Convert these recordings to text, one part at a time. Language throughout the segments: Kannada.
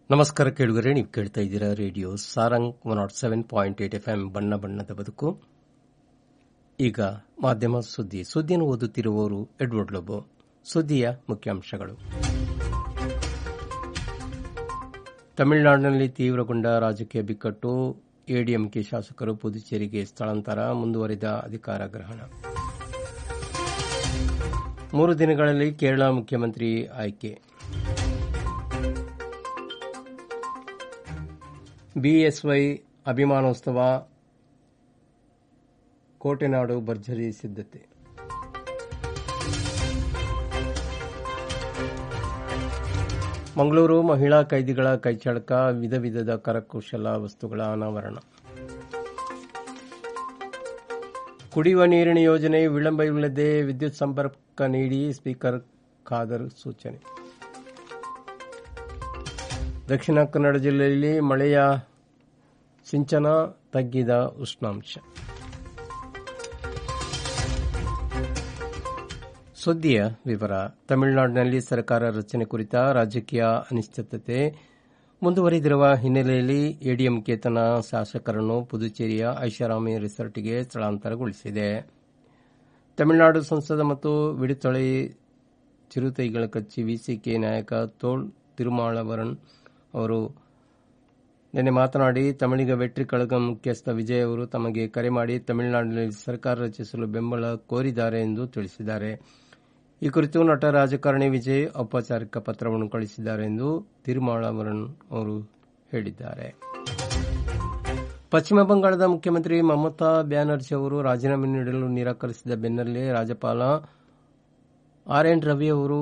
ನಮಸ್ಕಾರ ಕೇಳುಗರೆ ನೀವು ಕೇಳ್ತಾ ಇದ್ದೀರಾ radio Sarang one nought seven point eight F M ಬಣ್ಣ ಬಣ್ಣದ ಬದುಕು ಈಗ ಮಾಧ್ಯಮ ಸುದ್ದಿ ಸುದ್ದಿಯನ್ನು ಓದುತ್ತಿರುವವರು ಎಡ್ವರ್ಡ್ ಲೋಬೋ ಸುದ್ದಿಯ ಮುಖ್ಯಾಂಶಗಳು ತಮಿಳುನಾಡಿನಲ್ಲಿ ತೀವ್ರಗೊಂಡ ರಾಜಕೀಯ ಬಿಕ್ಕಟ್ಟು ಎಡಿಎಂಕೆ ಶಾಸಕರು ಪುದುಚೇರಿಗೆ ಸ್ಥಳಾಂತರ ಮುಂದುವರಿದ ಅಧಿಕಾರ ಗ್ರಹಣ ಮೂರು ದಿನಗಳಲ್ಲಿ ಕೇರಳ ಮುಖ್ಯಮಂತ್ರಿ ಆಯ್ಕೆ ಬಿಎಸ್ವೈ ಅಭಿಮಾನೋತ್ಸವ ಕೋಟೆನಾಡು ಭರ್ಜರಿ ಸಿದ್ದತೆ ಮಂಗಳೂರು ಮಹಿಳಾ ಕೈದಿಗಳ ಕೈಚಳಕ ವಿಧ ವಿಧದ ಕರಕುಶಲ ವಸ್ತುಗಳ ಅನಾವರಣ ಕುಡಿಯುವ ನೀರಿನ ಯೋಜನೆ ವಿಳಂಬವಿಲ್ಲದೆ ವಿದ್ಯುತ್ ಸಂಪರ್ಕ ನೀಡಿ ಸ್ಪೀಕರ್ ಖಾದರ್ ಸೂಚನೆ ದಕ್ಷಿಣ ಕನ್ನಡ ಜಿಲ್ಲೆಯಲ್ಲಿ ಮಳೆಯ ಸಿಂಚನ ತಗ್ಗಿದ ಉಷ್ಣಾಂಶ ಸುದ್ದಿಯ ವಿವರ ತಮಿಳುನಾಡಿನಲ್ಲಿ ಸರ್ಕಾರ ರಚನೆ ಕುರಿತ ರಾಜಕೀಯ ಅನಿಶ್ಚಿತತೆ ಮುಂದುವರಿದಿರುವ ಹಿನ್ನೆಲೆಯಲ್ಲಿ ಎಡಿಎಂಕೆ ತನ್ನ ಶಾಸಕರನ್ನು ಪುದುಚೇರಿಯ ಐಷಾರಾಮಿ ರೆಸಾರ್ಟ್ಗೆ ಸ್ಥಳಾಂತರಗೊಳಿಸಿದೆ ತಮಿಳುನಾಡು ಸಂಸದ ಮತ್ತು ವಿಡುತೊಳೆ ಚಿರುತೈಗಳ ಕಚ್ಚಿ ವಿಸಿಕೆ ನಾಯಕ ತೋಳ್ ತಿರುಮಾಳವರನ್ ಅವರು ನಿನ್ನೆ ಮಾತನಾಡಿ ತಮಿಳಿಗ ವೆಟ್ರಿ ಕಳಗ ಮುಖ್ಯಸ್ಥ ವಿಜಯ್ ಅವರು ತಮಗೆ ಕರೆ ಮಾಡಿ ತಮಿಳುನಾಡಿನಲ್ಲಿ ಸರ್ಕಾರ ರಚಿಸಲು ಬೆಂಬಲ ಕೋರಿದ್ದಾರೆ ಎಂದು ತಿಳಿಸಿದ್ದಾರೆ ಈ ಕುರಿತು ನಟ ರಾಜಕಾರಣಿ ವಿಜಯ್ ಔಪಚಾರಿಕ ಪತ್ರವನ್ನು ಕಳಿಸಿದ್ದಾರೆ ಎಂದು ತಿರುಮಾಳವರನ್ ಅವರು ಹೇಳಿದ್ದಾರೆ ಪಶ್ಚಿಮ ಬಂಗಾಳದ ಮುಖ್ಯಮಂತ್ರಿ ಮಮತಾ ಬ್ಯಾನರ್ಜಿ ಅವರು ರಾಜೀನಾಮೆ ನೀಡಲು ನಿರಾಕರಿಸಿದ ಬೆನ್ನಲ್ಲೇ ರಾಜ್ಯಪಾಲ ಆರ್ ಎನ್ ರವಿ ಅವರು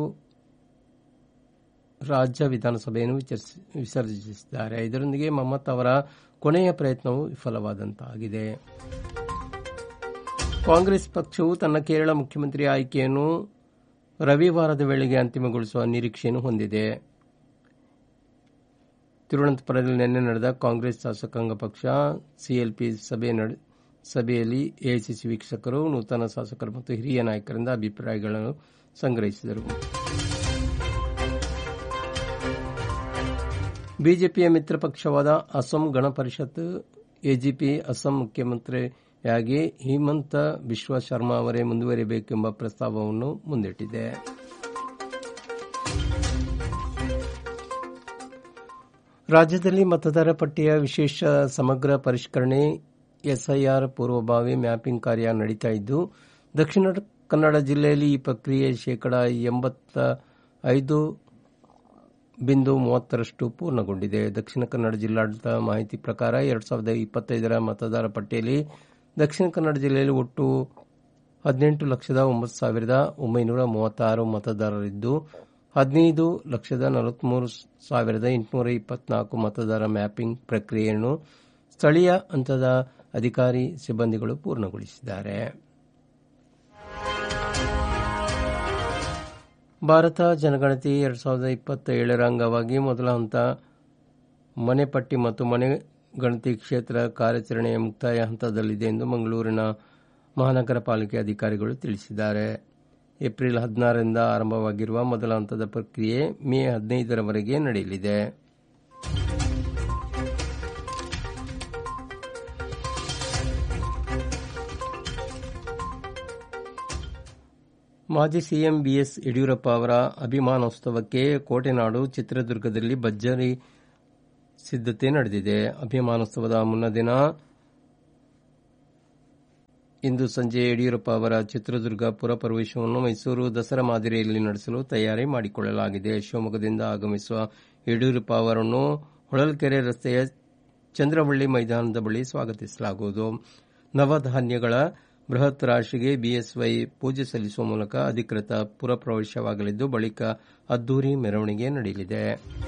ರಾಜ್ಯ ವಿಧಾನಸಭೆಯನ್ನು ವಿಸರ್ಜಿಸಿದ್ದಾರೆ ಇದರೊಂದಿಗೆ ಮಮತ್ ಅವರ ಕೊನೆಯ ಪ್ರಯತ್ನವು ವಿಫಲವಾದಂತಾಗಿದೆ ಕಾಂಗ್ರೆಸ್ ಪಕ್ಷವು ತನ್ನ ಕೇರಳ ಮುಖ್ಯಮಂತ್ರಿ ಆಯ್ಕೆಯನ್ನು ರವಿವಾರದ ವೇಳೆಗೆ ಅಂತಿಮಗೊಳಿಸುವ ನಿರೀಕ್ಷೆಯನ್ನು ಹೊಂದಿದೆ ತಿರುವನಂತಪುರದಲ್ಲಿ ನಿನ್ನೆ ನಡೆದ ಕಾಂಗ್ರೆಸ್ ಶಾಸಕಾಂಗ ಪಕ್ಷ ಸಿಎಲ್ಪಿ ಸಭೆಯಲ್ಲಿ ಎಐಸಿಸಿ ವೀಕ್ಷಕರು ನೂತನ ಶಾಸಕರು ಮತ್ತು ಹಿರಿಯ ನಾಯಕರಿಂದ ಅಭಿಪ್ರಾಯಗಳನ್ನು ಸಂಗ್ರಹಿಸಿದರು ಬಿಜೆಪಿಯ ಮಿತ್ರ ಪಕ್ಷವಾದ ಅಸ್ಸಾಂ ಗಣ ಪರಿಷತ್ ಎಜಿಪಿ ಅಸ್ಸಾಂ ಮುಖ್ಯಮಂತ್ರಿಯಾಗಿ ಹಿಮಂತ ಬಿಶ್ವ ಶರ್ಮಾ ಅವರೇ ಮುಂದುವರಿಯಬೇಕೆಂಬ ಪ್ರಸ್ತಾವವನ್ನು ಮುಂದಿಟ್ಟಿದೆ ರಾಜ್ಯದಲ್ಲಿ ಮತದಾರ ಪಟ್ಟಿಯ ವಿಶೇಷ ಸಮಗ್ರ ಪರಿಷ್ಕರಣೆ ಎಸ್ಐಆರ್ ಪೂರ್ವಭಾವಿ ಮ್ಯಾಪಿಂಗ್ ಕಾರ್ಯ ನಡೀತಾ ಇದ್ದು ದಕ್ಷಿಣ ಕನ್ನಡ ಜಿಲ್ಲೆಯಲ್ಲಿ ಈ ಪ್ರಕ್ರಿಯೆ ಶೇಕಡಾ ಎಂಬತ್ತ ಐದು ಬಿಂದು ಮೂವತ್ತರಷ್ಟು ಪೂರ್ಣಗೊಂಡಿದೆ ದಕ್ಷಿಣ ಕನ್ನಡ ಜಿಲ್ಲಾಡಳಿತ ಮಾಹಿತಿ ಪ್ರಕಾರ ಎರಡು ಸಾವಿರದ ಇಪ್ಪತ್ತೈದರ ಮತದಾರ ಪಟ್ಟಿಯಲ್ಲಿ ದಕ್ಷಿಣ ಕನ್ನಡ ಜಿಲ್ಲೆಯಲ್ಲಿ ಒಟ್ಟು ಹದಿನೆಂಟು ಲಕ್ಷದ ಒಂಬತ್ತು ಸಾವಿರದ ಒಂಬೈನೂರ ಮೂವತ್ತಾರು ಮತದಾರರಿದ್ದು ಹದಿನೈದು ಲಕ್ಷದ ನಲವತ್ಮೂರು ಸಾವಿರದ ಎಂಟುನೂರ ಇಪ್ಪತ್ನಾಲ್ಕು ಮತದಾರ ಮ್ಯಾಪಿಂಗ್ ಪ್ರಕ್ರಿಯೆಯನ್ನು ಸ್ಥಳೀಯ ಹಂತದ ಅಧಿಕಾರಿ ಸಿಬ್ಬಂದಿಗಳು ಪೂರ್ಣಗೊಳಿಸಿದ್ದಾರೆ ಭಾರತ ಜನಗಣತಿ ಎರಡು ಸಾವಿರದ ಇಪ್ಪತ್ತೇಳರ ಅಂಗವಾಗಿ ಮೊದಲ ಹಂತ ಮನೆ ಪಟ್ಟಿ ಮತ್ತು ಮನೆ ಗಣತಿ ಕ್ಷೇತ್ರ ಕಾರ್ಯಾಚರಣೆಯ ಮುಕ್ತಾಯ ಹಂತದಲ್ಲಿದೆ ಎಂದು ಮಂಗಳೂರಿನ ಮಹಾನಗರ ಪಾಲಿಕೆ ಅಧಿಕಾರಿಗಳು ತಿಳಿಸಿದ್ದಾರೆ ಏಪ್ರಿಲ್ ಹದಿನಾರರಿಂದ ಆರಂಭವಾಗಿರುವ ಮೊದಲ ಹಂತದ ಪ್ರಕ್ರಿಯೆ ಮೇ ಹದಿನೈದರವರೆಗೆ ನಡೆಯಲಿದೆ ಮಾಜಿ ಸಿಎಂ ಬಿಎಸ್ ಯಡಿಯೂರಪ್ಪ ಅವರ ಅಭಿಮಾನೋತ್ಸವಕ್ಕೆ ಕೋಟೆನಾಡು ಚಿತ್ರದುರ್ಗದಲ್ಲಿ ಭರ್ಜರಿ ಸಿದ್ದತೆ ನಡೆದಿದೆ ಅಭಿಮಾನೋತ್ಸವದ ಮುನ್ನ ದಿನ ಇಂದು ಸಂಜೆ ಯಡಿಯೂರಪ್ಪ ಅವರ ಚಿತ್ರದುರ್ಗ ಪುರಪ್ರವೇಶವನ್ನು ಮೈಸೂರು ದಸರಾ ಮಾದರಿಯಲ್ಲಿ ನಡೆಸಲು ತಯಾರಿ ಮಾಡಿಕೊಳ್ಳಲಾಗಿದೆ ಶಿವಮೊಗ್ಗದಿಂದ ಆಗಮಿಸುವ ಯಡಿಯೂರಪ್ಪ ಅವರನ್ನು ಹೊಳಲ್ಕೆರೆ ರಸ್ತೆಯ ಚಂದ್ರವಳ್ಳಿ ಮೈದಾನದ ಬಳಿ ಸ್ವಾಗತಿಸಲಾಗುವುದು ನವಧಾನ್ಯಗಳ ಬೃಹತ್ ರಾಶಿಗೆ ಬಿಎಸ್ವೈ ಪೂಜೆ ಸಲ್ಲಿಸುವ ಮೂಲಕ ಅಧಿಕೃತ ಪುರಪ್ರವೇಶವಾಗಲಿದ್ದು ಬಳಿಕ ಅದ್ದೂರಿ ಮೆರವಣಿಗೆ ನಡೆಯಲಿದೆ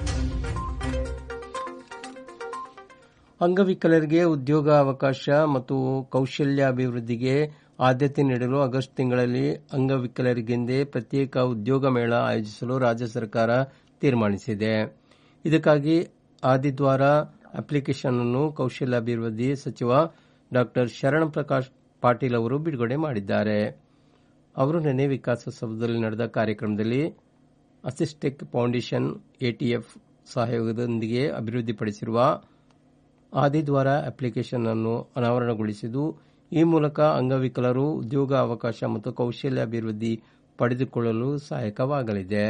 ಅಂಗವಿಕಲರಿಗೆ ಉದ್ಯೋಗ ಅವಕಾಶ ಮತ್ತು ಕೌಶಲ್ಯಾಭಿವೃದ್ಧಿಗೆ ಆದ್ಯತೆ ನೀಡಲು ಆಗಸ್ಟ್ ತಿಂಗಳಲ್ಲಿ ಅಂಗವಿಕಲರಿಗೆಂದೇ ಪ್ರತ್ಯೇಕ ಉದ್ಯೋಗ ಮೇಳ ಆಯೋಜಿಸಲು ರಾಜ್ಯ ಸರ್ಕಾರ ತೀರ್ಮಾನಿಸಿದೆ ಇದಕ್ಕಾಗಿ ಆದಿದ್ವಾರ ಅಪ್ಲಿಕೇಶನ್ ಅನ್ನು ಕೌಶಲ್ಯಾಭಿವೃದ್ಧಿ ಸಚಿವ ಡಾ ಶರಣ್ ಪ್ರಕಾಶ್ ಪಾಟೀಲ್ ಅವರು ಬಿಡುಗಡೆ ಮಾಡಿದ್ದಾರೆ ಅವರು ನಿನ್ನೆ ವಿಕಾಸಸೌಧದಲ್ಲಿ ನಡೆದ ಕಾರ್ಯಕ್ರಮದಲ್ಲಿ ಅಸಿಸ್ಟೆಕ್ ಫೌಂಡೇಶನ್ ಎಟಿಎಫ್ ಸಹಯೋಗದೊಂದಿಗೆ ಅಭಿವೃದ್ಧಿಪಡಿಸಿರುವ ಆದಿದ್ವಾರ ಅಪ್ಲಿಕೇಶನ್ ಅನ್ನು ಅನಾವರಣಗೊಳಿಸಿದ್ದು ಈ ಮೂಲಕ ಅಂಗವಿಕಲರು ಉದ್ಯೋಗ ಅವಕಾಶ ಮತ್ತು ಕೌಶಲ್ಯ ಅಭಿವೃದ್ಧಿ ಪಡೆದುಕೊಳ್ಳಲು ಸಹಾಯಕವಾಗಲಿದೆ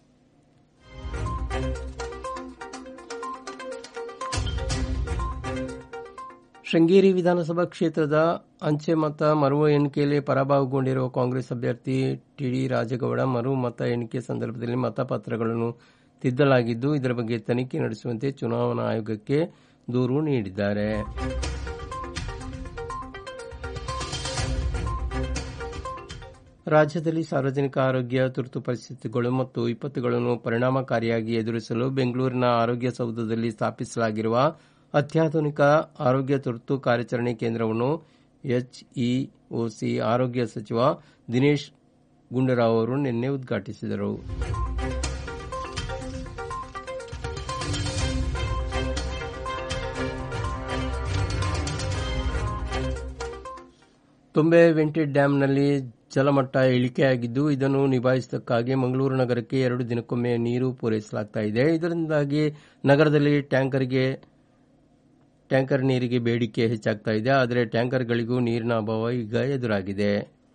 ಶೃಂಗೇರಿ ವಿಧಾನಸಭಾ ಕ್ಷೇತ್ರದ ಅಂಚೆ ಮತ ಮರು ಎಣಿಕೆಯಲ್ಲಿ ಪರಾಭವಗೊಂಡಿರುವ ಕಾಂಗ್ರೆಸ್ ಅಭ್ಯರ್ಥಿ ಟಿಡಿ ರಾಜಗೌಡ ಮರು ಮತ ಎಣಿಕೆ ಸಂದರ್ಭದಲ್ಲಿ ಮತಪತ್ರಗಳನ್ನು ತಿದ್ದಲಾಗಿದ್ದು ಇದರ ಬಗ್ಗೆ ತನಿಖೆ ನಡೆಸುವಂತೆ ಚುನಾವಣಾ ಆಯೋಗಕ್ಕೆ ದೂರು ನೀಡಿದ್ದಾರೆ ರಾಜ್ಯದಲ್ಲಿ ಸಾರ್ವಜನಿಕ ಆರೋಗ್ಯ ತುರ್ತು ಪರಿಸ್ಥಿತಿಗಳು ಮತ್ತು ವಿಪತ್ತುಗಳನ್ನು ಪರಿಣಾಮಕಾರಿಯಾಗಿ ಎದುರಿಸಲು ಬೆಂಗಳೂರಿನ ಆರೋಗ್ಯ ಸೌಧದಲ್ಲಿ ಸ್ಥಾಪಿಸಲಾಗಿರುವ ಅತ್ಯಾಧುನಿಕ ಆರೋಗ್ಯ ತುರ್ತು ಕಾರ್ಯಾಚರಣೆ ಕೇಂದ್ರವನ್ನು ಎಚ್ಇಒಸಿ ಆರೋಗ್ಯ ಸಚಿವ ದಿನೇಶ್ ಗುಂಡೂರಾವ್ ಅವರು ನಿನ್ನೆ ಉದ್ಘಾಟಿಸಿದರು ತುಂಬೆ ವೆಂಟೆಡ್ ಡ್ಯಾಂನಲ್ಲಿ ಜಲಮಟ್ಟ ಇಳಿಕೆಯಾಗಿದ್ದು ಇದನ್ನು ನಿಭಾಯಿಸುವುದಕ್ಕಾಗಿ ಮಂಗಳೂರು ನಗರಕ್ಕೆ ಎರಡು ದಿನಕ್ಕೊಮ್ಮೆ ನೀರು ಪೂರೈಸಲಾಗುತ್ತಿದೆ ಇದರಿಂದಾಗಿ ನಗರದಲ್ಲಿ ಟ್ಯಾಂಕರ್ಗೆ ಟ್ಯಾಂಕರ್ ನೀರಿಗೆ ಬೇಡಿಕೆ ಹೆಚ್ಚಾಗ್ತಾ ಇದೆ ಆದರೆ ಟ್ಯಾಂಕರ್ಗಳಿಗೂ ನೀರಿನ ಅಭಾವ ಈಗ ಎದುರಾಗಿದೆ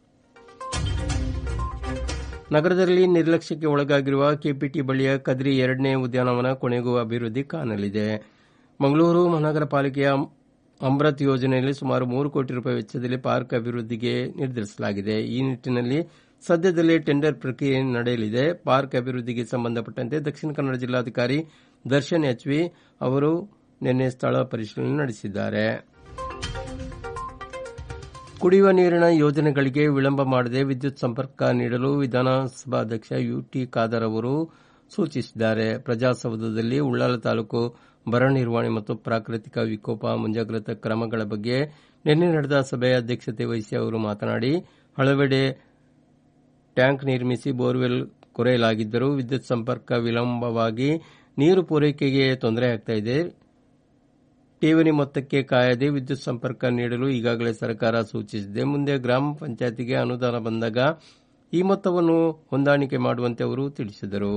ನಗರದಲ್ಲಿ ನಿರ್ಲಕ್ಷ್ಯಕ್ಕೆ ಒಳಗಾಗಿರುವ ಕೆಪಿಟಿ ಬಳಿಯ ಕದ್ರಿ ಎರಡನೇ ಉದ್ಯಾನವನ ಕೊನೆಗೂ ಅಭಿವೃದ್ಧಿ ಕಾಣಲಿದೆ ಮಂಗಳೂರು ಮಹಾನಗರ ಪಾಲಿಕೆಯ ಅಮೃತ್ ಯೋಜನೆಯಲ್ಲಿ ಸುಮಾರು ಮೂರು ಕೋಟಿ ರೂಪಾಯಿ ವೆಚ್ಚದಲ್ಲಿ ಪಾರ್ಕ್ ಅಭಿವೃದ್ಧಿಗೆ ನಿರ್ಧರಿಸಲಾಗಿದೆ ಈ ನಿಟ್ಟಿನಲ್ಲಿ ಸದ್ಯದಲ್ಲೇ ಟೆಂಡರ್ ಪ್ರಕ್ರಿಯೆ ನಡೆಯಲಿದೆ ಪಾರ್ಕ್ ಅಭಿವೃದ್ಧಿಗೆ ಸಂಬಂಧಪಟ್ಟಂತೆ ದಕ್ಷಿಣ ಕನ್ನಡ ಜಿಲ್ಲಾಧಿಕಾರಿ ದರ್ಶನ್ ಎಚ್ವಿ ಅವರು ನಿನ್ನೆ ಸ್ಥಳ ಪರಿಶೀಲನೆ ನಡೆಸಿದ್ದಾರೆ ಕುಡಿಯುವ ನೀರಿನ ಯೋಜನೆಗಳಿಗೆ ವಿಳಂಬ ಮಾಡದೆ ವಿದ್ಯುತ್ ಸಂಪರ್ಕ ನೀಡಲು ವಿಧಾನಸಭಾಧ್ಯಕ್ಷ ಯುಟಿ ಖಾದರ್ ಅವರು ಸೂಚಿಸಿದ್ದಾರೆ ಪ್ರಜಾಸೌಧದಲ್ಲಿ ಉಳ್ಳಾಲ ತಾಲೂಕು ಬರ ನಿರ್ವಹಣೆ ಮತ್ತು ಪ್ರಾಕೃತಿಕ ವಿಕೋಪ ಮುಂಜಾಗ್ರತಾ ಕ್ರಮಗಳ ಬಗ್ಗೆ ನಿನ್ನೆ ನಡೆದ ಸಭೆಯ ಅಧ್ಯಕ್ಷತೆ ವಹಿಸಿ ಅವರು ಮಾತನಾಡಿ ಹಲವೆಡೆ ಟ್ಯಾಂಕ್ ನಿರ್ಮಿಸಿ ಬೋರ್ವೆಲ್ ಕೊರೆಯಲಾಗಿದ್ದರೂ ವಿದ್ಯುತ್ ಸಂಪರ್ಕ ವಿಳಂಬವಾಗಿ ನೀರು ಪೂರೈಕೆಗೆ ತೊಂದರೆಯಾಗುತ್ತಿದೆ ಠೇವಣಿ ಮೊತ್ತಕ್ಕೆ ಕಾಯದೆ ವಿದ್ಯುತ್ ಸಂಪರ್ಕ ನೀಡಲು ಈಗಾಗಲೇ ಸರ್ಕಾರ ಸೂಚಿಸಿದೆ ಮುಂದೆ ಗ್ರಾಮ ಪಂಚಾಯತಿಗೆ ಅನುದಾನ ಬಂದಾಗ ಈ ಮೊತ್ತವನ್ನು ಹೊಂದಾಣಿಕೆ ಮಾಡುವಂತೆ ಅವರು ತಿಳಿಸಿದರು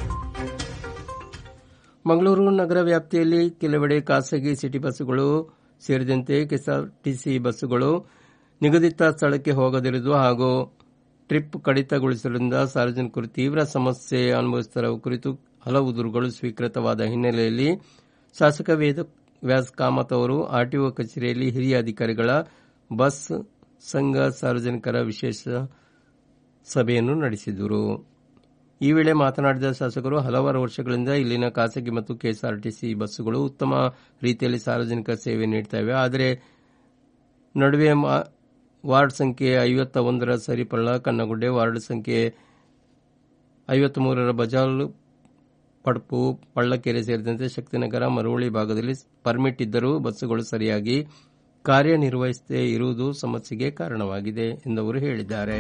ಮಂಗಳೂರು ನಗರ ವ್ಯಾಪ್ತಿಯಲ್ಲಿ ಕೆಲವೆಡೆ ಖಾಸಗಿ ಸಿಟಿ ಬಸ್ಸುಗಳು ಸೇರಿದಂತೆ ಕೆಎಸ್ಆರ್ಟಿಸಿ ಬಸ್ಸುಗಳು ನಿಗದಿತ ಸ್ಥಳಕ್ಕೆ ಹೋಗದಿರುವುದು ಹಾಗೂ ಟ್ರಿಪ್ ಕಡಿತಗೊಳಿಸುವುದರಿಂದ ಸಾರ್ವಜನಿಕರು ತೀವ್ರ ಸಮಸ್ಯೆ ಅನುಭವಿಸುತ್ತಿರುವ ಕುರಿತು ಹಲವು ದೂರುಗಳು ಸ್ವೀಕೃತವಾದ ಹಿನ್ನೆಲೆಯಲ್ಲಿ ಶಾಸಕ ವೇದ ವ್ಯಾಸ್ ಕಾಮತ್ ಅವರು ಆರ್ಟಿಒ ಕಚೇರಿಯಲ್ಲಿ ಹಿರಿಯ ಅಧಿಕಾರಿಗಳ ಬಸ್ ಸಂಘ ಸಾರ್ವಜನಿಕರ ವಿಶೇಷ ಸಭೆಯನ್ನು ನಡೆಸಿದರು ಈ ವೇಳೆ ಮಾತನಾಡಿದ ಶಾಸಕರು ಹಲವಾರು ವರ್ಷಗಳಿಂದ ಇಲ್ಲಿನ ಖಾಸಗಿ ಮತ್ತು ಕೆಎಸ್ಆರ್ಟಿಸಿ ಬಸ್ಸುಗಳು ಉತ್ತಮ ರೀತಿಯಲ್ಲಿ ಸಾರ್ವಜನಿಕ ಸೇವೆ ನೀಡುತ್ತವೆ ಆದರೆ ನಡುವೆ ವಾರ್ಡ್ ಸಂಖ್ಯೆ ಐವತ್ತ ಒಂದರ ಸರಿಪಳ್ಳ ಕನ್ನಗುಡ್ಡೆ ವಾರ್ಡ್ ಸಂಖ್ಯೆ ಐವತ್ತ ಮೂರರ ಬಜಾಲ್ ಪಡ್ಪು ಪಳ್ಳಕೆರೆ ಸೇರಿದಂತೆ ಶಕ್ತಿನಗರ ಮರವಳ್ಳಿ ಭಾಗದಲ್ಲಿ ಪರ್ಮಿಟ್ ಇದ್ದರೂ ಬಸ್ಸುಗಳು ಸರಿಯಾಗಿ ಕಾರ್ಯನಿರ್ವಹಿಸದೇ ಇರುವುದು ಸಮಸ್ಯೆಗೆ ಕಾರಣವಾಗಿದೆ ಎಂದು ಹೇಳಿದ್ದಾರೆ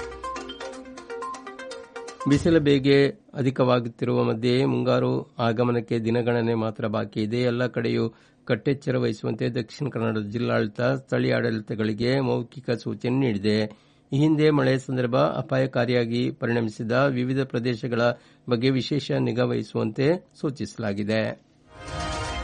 ಬಿಸಿಲ ಬೇಗೆ ಅಧಿಕವಾಗುತ್ತಿರುವ ಮಧ್ಯೆ ಮುಂಗಾರು ಆಗಮನಕ್ಕೆ ದಿನಗಣನೆ ಮಾತ್ರ ಬಾಕಿ ಇದೆ ಎಲ್ಲ ಕಡೆಯೂ ಕಟ್ಟೆಚ್ಚರ ವಹಿಸುವಂತೆ ದಕ್ಷಿಣ ಕನ್ನಡ ಜಿಲ್ಲಾಡಳಿತ ಸ್ಥಳೀಯ ಆಡಳಿತಗಳಿಗೆ ಮೌಖಿಕ ಸೂಚನೆ ನೀಡಿದೆ ಈ ಹಿಂದೆ ಮಳೆ ಸಂದರ್ಭ ಅಪಾಯಕಾರಿಯಾಗಿ ಪರಿಣಮಿಸಿದ ವಿವಿಧ ಪ್ರದೇಶಗಳ ಬಗ್ಗೆ ವಿಶೇಷ ನಿಗಾ ವಹಿಸುವಂತೆ ಸೂಚಿಸಲಾಗಿದೆ